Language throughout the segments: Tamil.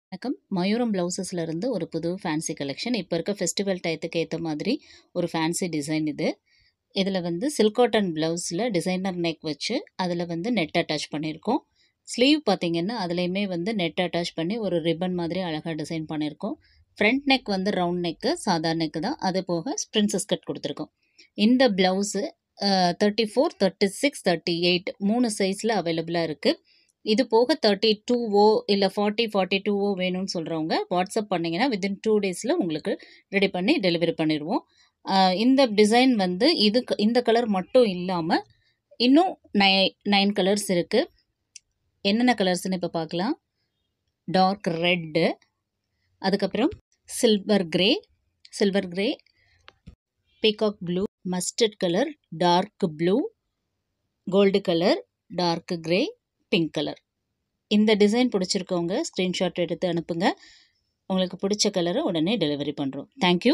வணக்கம் மயூரம் ப்ளவுசஸ்ல இருந்து ஒரு புது ஃபேன்சி கலெக்ஷன் இப்போ இருக்க ஃபெஸ்டிவல் டயத்துக்கு ஏற்ற மாதிரி ஒரு ஃபேன்சி டிசைன் இது இதில் வந்து சில்க் காட்டன் ப்ளவுஸில் டிசைனர் நெக் வச்சு அதில் வந்து நெட் அட்டாச் பண்ணியிருக்கோம் ஸ்லீவ் பார்த்தீங்கன்னா அதுலேயுமே வந்து நெட் அட்டாச் பண்ணி ஒரு ரிப்பன் மாதிரி அழகாக டிசைன் பண்ணியிருக்கோம் ஃப்ரண்ட் நெக் வந்து ரவுண்ட் நெக்கு சாதா நெக்கு தான் அது போக பிரின்சஸ் கட் கொடுத்துருக்கோம் இந்த blouse thirty four thirty six thirty eight மூணு சைஸில் அவைலபிளாக இருக்குது இது போக தேர்ட்டி டூவோ இல்லை ஃபார்ட்டி ஃபார்ட்டி டூவோ வேணும்னு சொல்கிறவங்க வாட்ஸ்அப் பண்ணிங்கன்னா வித்தின் டூ டேஸில் உங்களுக்கு ரெடி பண்ணி டெலிவரி பண்ணிடுவோம் ஆஹ் இந்த டிசைன் வந்து இது இந்த கலர் மட்டும் இல்லாமல் இன்னும் நை நைன் கலர்ஸ் இருக்குது என்னென்ன கலர்ஸ்னு இப்போ பார்க்கலாம் டார்க் ரெட்டு அதுக்கப்புறம் silver grey silver grey peacock blue mustard colour dark blue gold colour dark grey pink colour இந்த டிசைன் பிடிச்சிருக்கவங்க ஸ்க்ரீன்ஷாட் எடுத்து அனுப்புங்க உங்களுக்கு பிடிச்ச கலரை உடனே டெலிவரி பண்ணுறோம் தேங்க்யூ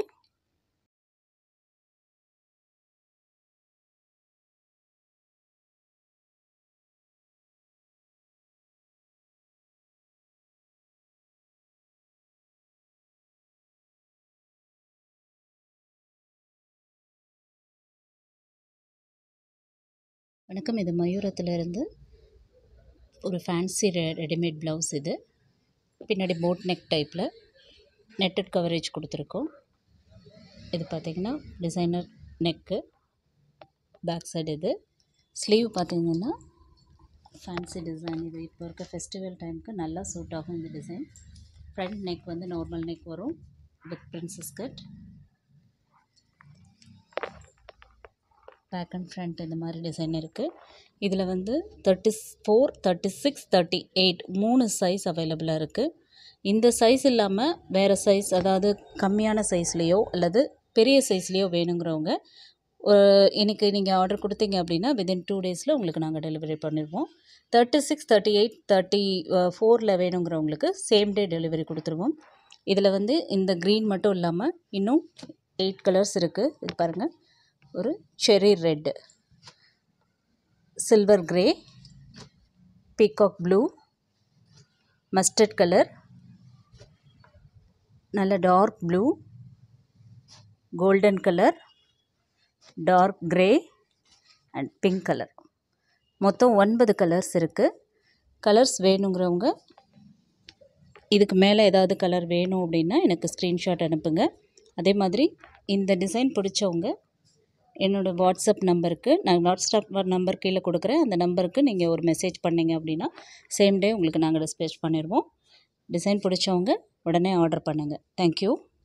வணக்கம் இது மயூரத்துலேருந்து ஒரு ஃபேன்சி ரெ ரெடிமேட் ப்ளவுஸ் இது பின்னாடி போட் நெக் டைப்பில் நெட்டட் கவரேஜ் கொடுத்துருக்கோம் இது பார்த்திங்கன்னா டிசைனர் நெக்கு பேக் சைடு இது ஸ்லீவ் பார்த்திங்கன்னா ஃபேன்சி டிசைன் இது இப்போ இருக்க ஃபெஸ்டிவல் டைமுக்கு நல்லா சூட் ஆகும் இந்த டிசைன் ஃப்ரண்ட் நெக் வந்து நார்மல் நெக் வரும் with princess cut back and front இந்த மாதிரி டிசைன் இருக்குது இதில் வந்து thirty four thirty six thirty eight மூணு சைஸ் அவைலபிளாக இருக்குது இந்த சைஸ் இல்லாமல் வேறு சைஸ் அதாவது கம்மியான சைஸ்லேயோ அல்லது பெரிய சைஸ்லேயோ வேணுங்கிறவங்க இன்றைக்கி நீங்கள் ஆர்டர் கொடுத்தீங்க அப்படின்னா வித்தின் டூ டேஸில் உங்களுக்கு நாங்கள் டெலிவரி பண்ணிடுவோம் thirty six thirty eight thirty ஃபோரில் வேணுங்கிறவங்களுக்கு சேம் டே டெலிவரி கொடுத்துருவோம் இதில் வந்து இந்த க்ரீன் மட்டும் இல்லாமல் இன்னும் எயிட் கலர்ஸ் இருக்குது இது பாருங்கள் ஒரு cherry red silver grey peacock blue mustard colour நல்ல dark blue golden colour dark grey and pink colour மொத்தம் ஒன்பது கலர்ஸ் இருக்குது கலர்ஸ் வேணுங்கிறவங்க இதுக்கு மேலே ஏதாவது கலர் வேணும் அப்படின்னா எனக்கு ஸ்க்ரீன்ஷாட் அனுப்புங்க அதே மாதிரி இந்த டிசைன் பிடிச்சவங்க என்னோடய வாட்ஸ்அப் நம்பருக்கு நான் வாட்ஸ்அப் நம்பர் கீழே கொடுக்குறேன் அந்த நம்பருக்கு நீங்கள் ஒரு மெசேஜ் பண்ணிங்க அப்படின்னா சேம் டே உங்களுக்கு நாங்கள் டிஸ்பேச் பண்ணிடுவோம் டிசைன் பிடிச்சவங்க உடனே ஆர்டர் பண்ணுங்கள் தேங்க்யூ